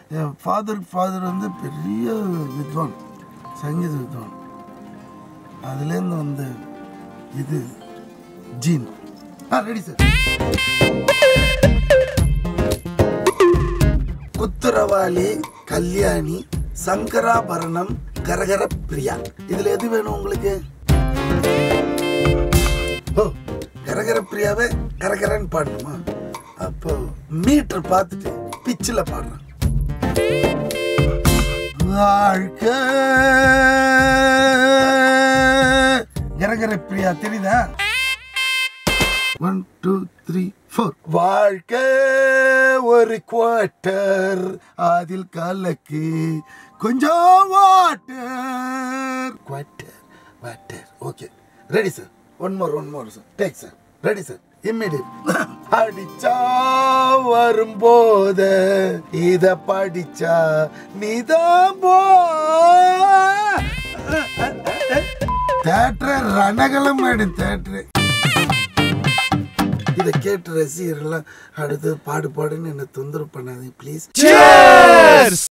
என் father father வந்து பெரிய வித்வான் சங்கீத வித்வான் அதுலேருந்து வந்து இது ஜீன் ஆ ரெடி சார் குத்துரவாளி கல்யாணி சங்கராபரணம் கரகர பிரியா இதுல எது வேணும் உங்களுக்கு ஓ கரகர பிரியாவே கரகரன்னு பாடணுமா அப்போ மீட்டர் பார்த்துட்டு பிச்சில் பாடுறேன் வாழ்க்கை கரகர பிரியா தெரியுதா ஒன் டூ த்ரீ ஃபோர் வாழ்க்கை ஒரு குவார்ட்டர் அதில் கலக்கு கொஞ்சம் water quarter water okay ready sir one more one more sir take sir ready sir immediate அடிச்சா வரும்போது இத படிச்சா நீதான் போ தேட்டர் ரணகலம் ஆயிடும் தேட்டரு இதை கேட்டு ரசிகர்கள்லாம் அடுத்து பாடு பாடுன்னு என்னை தொந்தரவு பண்ணாதீங்க ப்ளீஸ்